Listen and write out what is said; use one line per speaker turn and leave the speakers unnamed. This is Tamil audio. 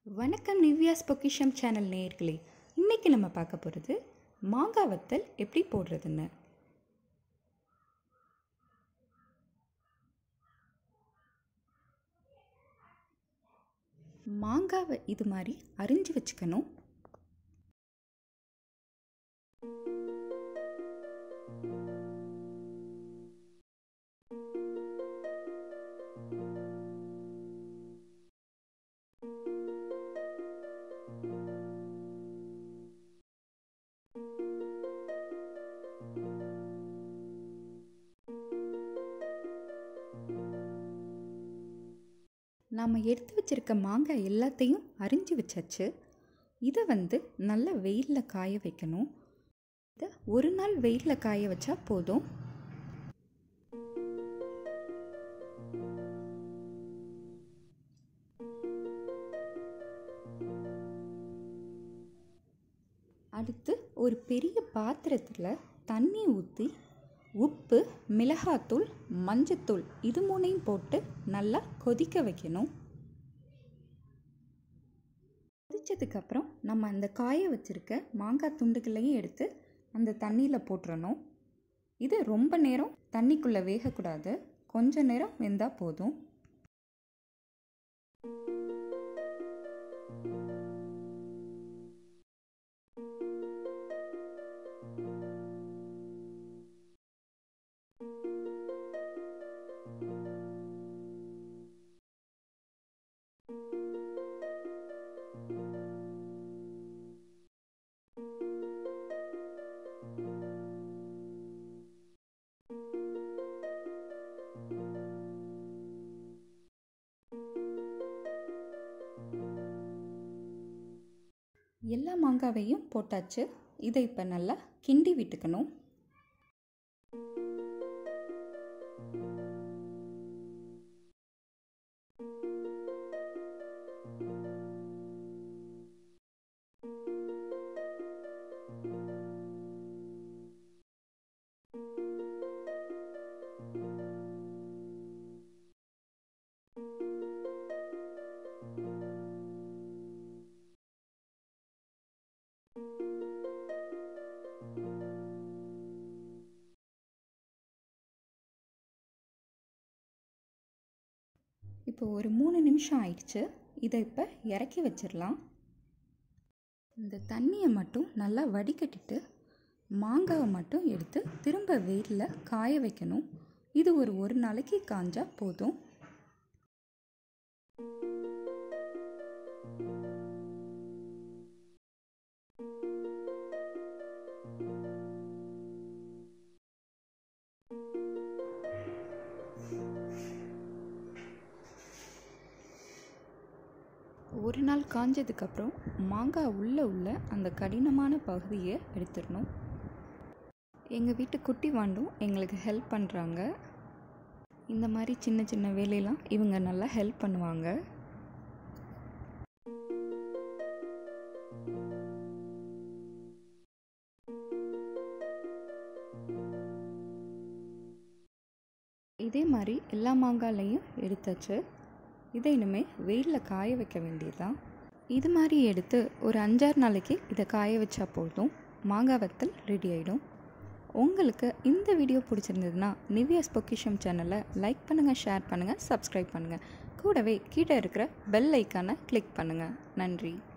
வணக்கம் நிவ்யாஸ் பொக்கிஷம் சேனல் நேயர்களே இன்றைக்கி நம்ம பார்க்க போகிறது மாங்காய் வத்தல் எப்படி போடுறதுன்னு மாங்காவை இது மாதிரி அரிஞ்சு வச்சுக்கணும் நாம் எடுத்து வச்சிருக்க மாங்காய் எல்லாத்தையும் அரிஞ்சு வச்சாச்சு இதை வந்து நல்லா வெயிலில் காய வைக்கணும் இதை ஒரு நாள் வெயிலில் காய வச்சா போதும் அடுத்து ஒரு பெரிய பாத்திரத்தில் தண்ணி ஊற்றி உப்பு மிளகாத்தூள் மஞ்சத்தூள் இது மூணையும் போட்டு நல்லா கொதிக்க வைக்கணும் கொதிச்சதுக்கப்புறம் நம்ம அந்த காய வச்சுருக்க மாங்காய் துண்டுகளையும் எடுத்து அந்த தண்ணியில் போட்டுறணும் இது ரொம்ப நேரம் தண்ணிக்குள்ளே வேகக்கூடாது கொஞ்ச நேரம் வெந்தால் போதும் எல்லா மாங்காவையும் போட்டாச்சு இதை இப்போ நல்லா கிண்டி விட்டுக்கணும் இப்போ ஒரு மூணு நிமிஷம் ஆயிடுச்சு இதை இப்போ இறக்கி வச்சிடலாம் இந்த தண்ணியை மட்டும் நல்லா வடிகட்டிட்டு மாங்காவை மட்டும் எடுத்து திரும்ப வெயிலில் காய வைக்கணும் இது ஒரு ஒரு நாளைக்கு காஞ்சா போதும் ஒரு நாள் காஞ்சதுக்கப்புறம் மாங்காய் உள்ளே உள்ள அந்த கடினமான பகுதியை எடுத்துடணும் எங்கள் வீட்டு குட்டி வாண்டும் எங்களுக்கு ஹெல்ப் பண்ணுறாங்க இந்த மாதிரி சின்ன சின்ன வேலையெல்லாம் இவங்க நல்லா ஹெல்ப் பண்ணுவாங்க இதே மாதிரி எல்லா மாங்காயிலையும் எடுத்தாச்சு இதை இனிமேல் வெயிலில் காய வைக்க வேண்டியதுதான் இது மாதிரி எடுத்து ஒரு அஞ்சாறு நாளைக்கு இதை காய வச்சா போதும் மாங்காய் வத்தல் ரெடி ஆகிடும் உங்களுக்கு இந்த வீடியோ பிடிச்சிருந்ததுன்னா நிவியாஸ் பொக்கிஷம் சேனலை லைக் பண்ணுங்கள் ஷேர் பண்ணுங்கள் சப்ஸ்கிரைப் பண்ணுங்கள் கூடவே கீழே இருக்கிற பெல் ஐக்கானை கிளிக் பண்ணுங்கள் நன்றி